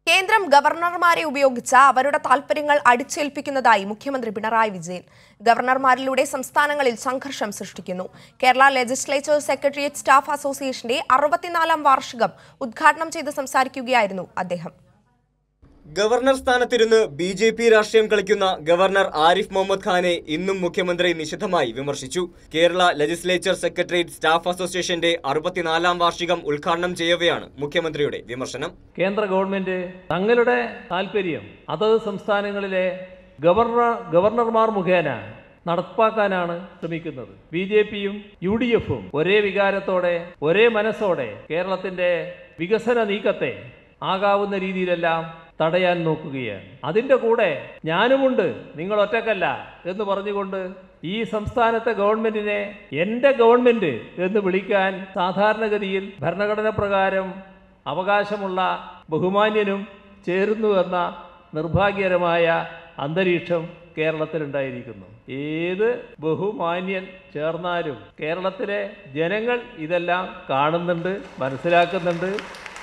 കേന്ദ്രം ഗവർണർമാരെ ഉപയോഗിച്ച് അവരുടെ താൽപര്യങ്ങൾ അടിച്ചേൽപ്പിക്കുന്നതായി മുഖ്യമന്ത്രി പിണറായി വിജയൻ ഗവർണർമാരിലൂടെ സംസ്ഥാനങ്ങളിൽ സംഘർഷം സൃഷ്ടിക്കുന്നു കേരള ലെജിസ്ലേച്ചർ സെക്രട്ടേറിയറ്റ് സ്റ്റാഫ് അസോസിയേഷന്റെ അറുപത്തിനാലാം വാർഷികം ഉദ്ഘാടനം ചെയ്ത് സംസാരിക്കുകയായിരുന്നു അദ്ദേഹം ഗവർണർ സ്ഥാനത്തിരുന്ന് ബി ജെ പി രാഷ്ട്രീയം കളിക്കുന്ന ഗവർണർ ആരിഫ് മുഹമ്മദ് ഖാനെ ഇന്നും മുഖ്യമന്ത്രി നിശിതമായി വിമർശിച്ചു കേരള ലെജിസ്ലേച്ചർ സെക്രട്ടേറിയറ്റ് സ്റ്റാഫ് അസോസിയേഷന്റെ അറുപത്തിനാലാം വാർഷികം ഉദ്ഘാടനം ചെയ്യവെയാണ് മുഖ്യമന്ത്രിയുടെ വിമർശനം കേന്ദ്ര ഗവൺമെന്റ് തങ്ങളുടെ താല്പര്യം അതത് സംസ്ഥാനങ്ങളിലെ ഗവർണർ ഗവർണർമാർ മുഖേന നടപ്പാക്കാനാണ് ശ്രമിക്കുന്നത് ബി ജെ പിയും യു ഡി എഫും ഒരേ വികാരത്തോടെ ഒരേ മനസ്സോടെ കേരളത്തിന്റെ വികസന നീക്കത്തെ ആകാവുന്ന രീതിയിലെല്ലാം തടയാൻ നോക്കുകയാണ് അതിൻ്റെ കൂടെ ഞാനുമുണ്ട് നിങ്ങൾ ഒറ്റക്കല്ല എന്ന് പറഞ്ഞുകൊണ്ട് ഈ സംസ്ഥാനത്തെ ഗവൺമെന്റിനെ എൻ്റെ ഗവൺമെന്റ് എന്ന് വിളിക്കാൻ സാധാരണഗതിയിൽ ഭരണഘടന പ്രകാരം അവകാശമുള്ള ബഹുമാന്യനും ചേരുന്നു എന്ന നിർഭാഗ്യകരമായ അന്തരീക്ഷം കേരളത്തിലുണ്ടായിരിക്കുന്നു ഏത് ബഹുമാന്യൻ ചേർന്നാലും കേരളത്തിലെ ജനങ്ങൾ ഇതെല്ലാം കാണുന്നുണ്ട് മനസ്സിലാക്കുന്നുണ്ട്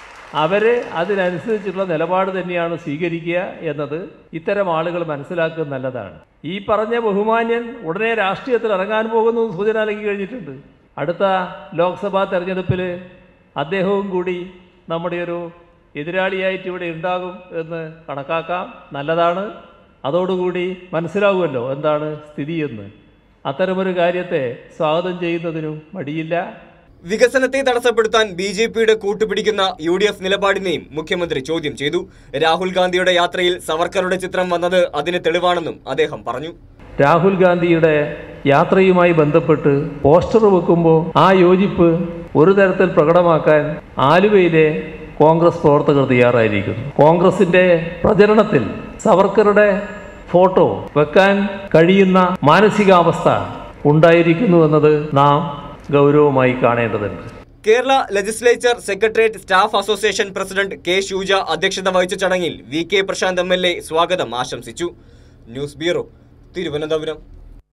അവര് അതിനനുസരിച്ചുള്ള നിലപാട് തന്നെയാണ് സ്വീകരിക്കുക എന്നത് ഇത്തരം ആളുകൾ മനസ്സിലാക്കുന്നത് നല്ലതാണ് ഈ പറഞ്ഞ ബഹുമാന്യൻ ഉടനെ രാഷ്ട്രീയത്തിൽ ഇറങ്ങാൻ പോകുന്നു എന്ന് സൂചന നൽകി കഴിഞ്ഞിട്ടുണ്ട് അടുത്ത ലോക്സഭാ തെരഞ്ഞെടുപ്പിൽ അദ്ദേഹവും കൂടി നമ്മുടെ ഒരു എതിരാളിയായിട്ട് ഇവിടെ ഉണ്ടാകും എന്ന് കണക്കാക്കാം നല്ലതാണ് അതോടുകൂടി മനസ്സിലാകുമല്ലോ എന്താണ് സ്ഥിതിയെന്ന് അത്തരമൊരു കാര്യത്തെ സ്വാഗതം ചെയ്യുന്നതിനും മടിയില്ല വികസനത്തെ തടസ്സപ്പെടുത്താൻ ബി ജെ പിയുടെ കൂട്ടുപിടിക്കുന്ന യു ഡി എഫ് നിലപാടിനെയും മുഖ്യമന്ത്രി ചോദ്യം ചെയ്തു രാഹുൽ ഗാന്ധിയുടെ യാത്രയിൽ സവർക്കറുടെ ചിത്രം വന്നത് അതിന് തെളിവാണെന്നും അദ്ദേഹം പറഞ്ഞു രാഹുൽ ഗാന്ധിയുടെ യാത്രയുമായി ബന്ധപ്പെട്ട് പോസ്റ്റർ വെക്കുമ്പോൾ ആ യോജിപ്പ് ഒരു തരത്തിൽ പ്രകടമാക്കാൻ ആലുവയിലെ കോൺഗ്രസ് പ്രവർത്തകർ തയ്യാറായിരിക്കുന്നു കോൺഗ്രസിന്റെ പ്രചരണത്തിൽ സവർക്കറുടെ ഫോട്ടോ വെക്കാൻ കഴിയുന്ന മാനസികാവസ്ഥ ഉണ്ടായിരിക്കുന്നു എന്നത് നാം ഗൗരവമായി കാണേണ്ടതുണ്ട് Kerala legislature secretariat staff association president K Shuja അധ്യക്ഷത വഹിച്ച ചടങ്ങിൽ V K Prashanth M L A സ്വാഗതം ആശംസിച്ചു ന്യൂസ് ബ്യൂറോ തിരുവനന്തപുരം